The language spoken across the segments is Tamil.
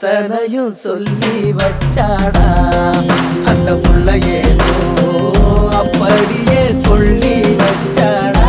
அத்தனையும் சொல்லி வச்சாடா அந்த புள்ள ஏதோ அப்படியே கொள்ளி வச்சாடா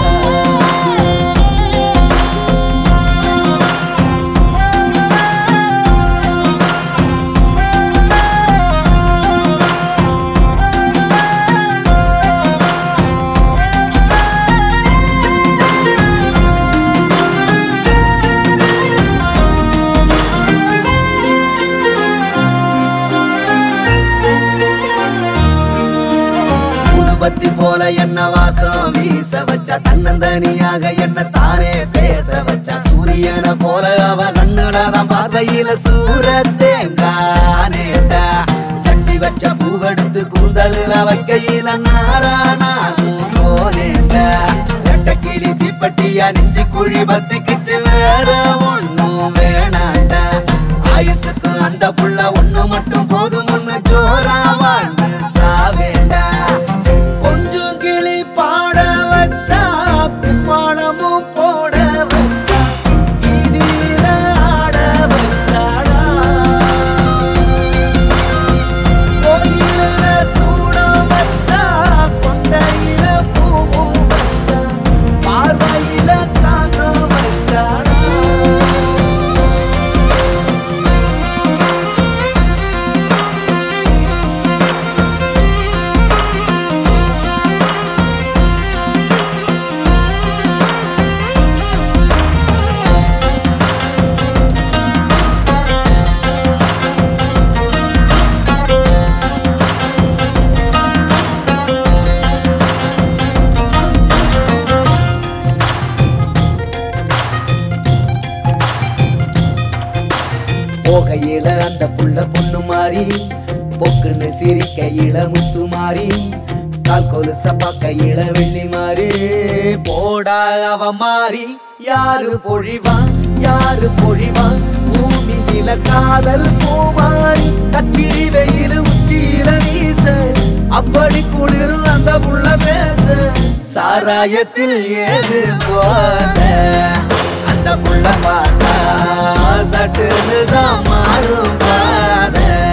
ஊதுபத்தி போல என்ன வாசம் வீச வச்சா தன்னந்தனியாக என்ன தானே பேச வச்சா சூரியனை போல அவ கண்ணுலதான் பார்வையில சூரத்தேங்கானேட்டா சட்டி வச்ச பூவெடுத்து கூந்தலுல வைக்கையில நாரானாலும் போனேட்டா ரெட்டக்கிளி தீப்பட்டியா நெஞ்சு குழி பத்திக்குச்சு வேற ஒண்ணும் வேணாண்டா ஆயுசுக்கு அந்த புள்ள ஒண்ணு மட்டும் போதும் ஒண்ணு ஜோரா வாழ்ந்து சாவேண்டா கொஞ்சம் கிளி பாட வச்சா கும்மாளமும் போட வச்சா வீதியில ஆட வச்சாடா கோயில சூட வச்சா கொண்டையில பூவும் வச்சா பார்வையில காந்த வச்சாடா போகையில அந்த புள்ள பொண்ணு மாறி பொக்குன்னு சிரிக்கையில முத்து மாறி கால் கொலுச பார்க்கையில வெள்ளி மாறி போடா அவ மாறி யாரு பொழிவான் யாரு பொழிவான் பூமியில காதல் பூமாரி கத்திரி வெயில் உச்சியில வீச அப்படி குளிரும் அந்த புள்ள பேச சாராயத்தில் ஏது போத அந்த புள்ள பார்த்தா சட்டுன்னு தான் மாறும் பாத